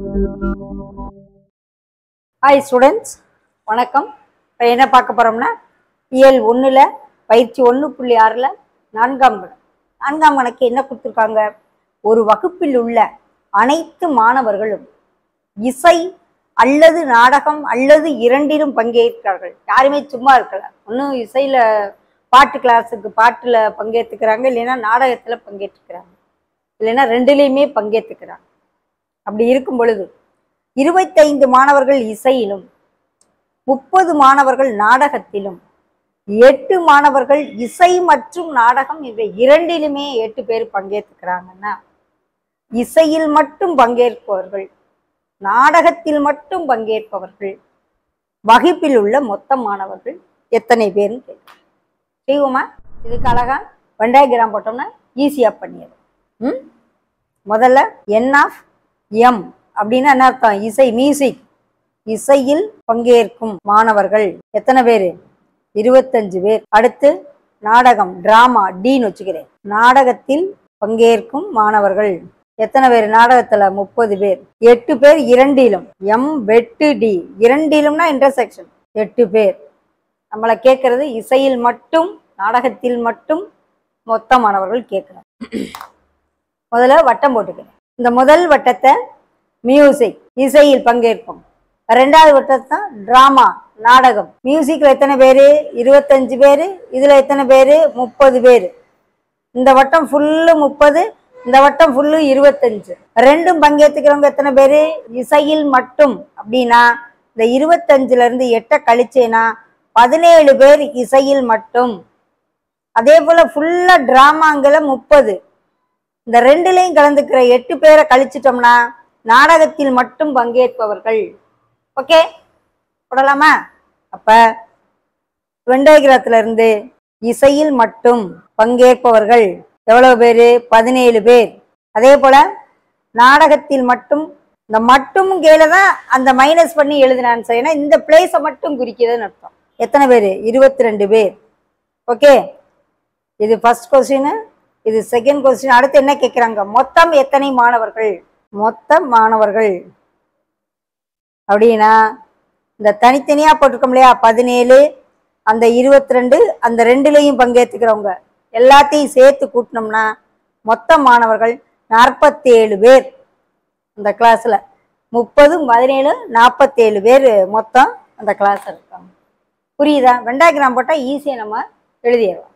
hi students வணக்கம் இப்போ என்ன பார்க்க போகிறோம்னா இயல் ஒன்றில் பயிற்சி ஒன்று புள்ளி ஆறில் நான்காம் கணக்கு நான்காம் கணக்கு என்ன கொடுத்துருக்காங்க ஒரு வகுப்பில் உள்ள அனைத்து மாணவர்களும் இசை அல்லது நாடகம் அல்லது இரண்டிலும் பங்கேற்கிறார்கள் யாருமே சும்மா இருக்கல ஒன்றும் இசையில் பாட்டு கிளாஸுக்கு பாட்டில் பங்கேற்றுக்கிறாங்க இல்லைன்னா நாடகத்தில் பங்கேற்றுக்கிறாங்க இல்லைன்னா ரெண்டுலேயுமே பங்கேற்றுக்கிறாங்க அப்படி இருக்கும் பொழுது இருபத்தைந்து மாணவர்கள் இசையிலும் முப்பது மாணவர்கள் நாடகத்திலும் எட்டு மாணவர்கள் இசை மற்றும் நாடகம் இவை இரண்டிலுமே எட்டு பேர் பங்கேற்றுக்கிறாங்கன்னா இசையில் மட்டும் பங்கேற்பவர்கள் நாடகத்தில் மட்டும் பங்கேற்பவர்கள் வகுப்பில் உள்ள மொத்த மாணவர்கள் எத்தனை பேர்னு கேட்குறோம் செய்வோமா இதுக்கு அழகா வெண்டாய கிராம் போட்டோம்னா ஈஸியாக பண்ணிடுறோம் ம் முதல்ல என் ஆஃப் எம் அப்படின்னா என்ன அர்த்தம் இசை மியூசிக் இசையில் பங்கேற்கும் மாணவர்கள் எத்தனை பேர் இருபத்தஞ்சு பேர் அடுத்து நாடகம் டிராமா டின்னு வச்சுக்கிறேன் நாடகத்தில் பங்கேற்கும் மாணவர்கள் எத்தனை பேர் நாடகத்துல முப்பது பேர் எட்டு பேர் இரண்டிலும் எம் வெட்டு டி இரண்டிலும்னா இன்டர்செக்ஷன் எட்டு பேர் நம்மளை கேட்கறது இசையில் மட்டும் நாடகத்தில் மட்டும் மொத்த மாணவர்கள் கேட்கணும் முதல்ல வட்டம் போட்டுக்கிறேன் இந்த முதல் வட்டத்தை மியூசிக் இசையில் பங்கேற்போம் ரெண்டாவது வட்டத்தை டிராமா நாடகம் மியூசிக்ல எத்தனை பேரு இருபத்தஞ்சு பேரு இதுல எத்தனை பேரு முப்பது பேரு இந்த வட்டம் ஃபுல்லு முப்பது இந்த வட்டம் ஃபுல்லு இருபத்தஞ்சு ரெண்டும் பங்கேற்றுக்கிறவங்க எத்தனை பேரு இசையில் மட்டும் அப்படின்னா இந்த இருபத்தஞ்சுல இருந்து எட்டை கழிச்சேனா பதினேழு பேர் இசையில் மட்டும் அதே போல ஃபுல்லா டிராமாங்கிற முப்பது இந்த ரெண்டுலையும் கலந்துக்கிற எட்டு பேரை கழிச்சிட்டோம்னா நாடகத்தில் மட்டும் பங்கேற்பவர்கள் ஓகே போடலாமா அப்ப வெண்டயகிரத்துல இருந்து இசையில் மட்டும் பங்கேற்பவர்கள் எவ்வளவு பேரு பதினேழு பேர் அதே போல நாடகத்தில் மட்டும் இந்த மட்டும் கீழே தான் அந்த மைனஸ் பண்ணி எழுதினான்னு சார் ஏன்னா இந்த பிளேஸை மட்டும் குறிக்கிறதுன்னு அர்த்தம் எத்தனை பேர் இருபத்தி ரெண்டு பேர் ஓகே இது ஃபர்ஸ்ட் கொஸ்டின் இது செகண்ட் கொஸ்டின் அடுத்து என்ன கேட்குறாங்க மொத்தம் எத்தனை மாணவர்கள் மொத்த மாணவர்கள் அப்படின்னா இந்த தனித்தனியா போட்டிருக்கோம் இல்லையா பதினேழு அந்த இருபத்தி ரெண்டு அந்த ரெண்டுலேயும் பங்கேற்றுக்கிறவங்க எல்லாத்தையும் சேர்த்து கூட்டினோம்னா மொத்த மாணவர்கள் நாற்பத்தேழு பேர் அந்த கிளாஸில் முப்பது பதினேழு நாற்பத்தேழு பேர் மொத்தம் அந்த கிளாஸ் இருக்காங்க புரியுதா வெண்டாகிராம் போட்டால் ஈஸியாக நம்ம எழுதிடலாம்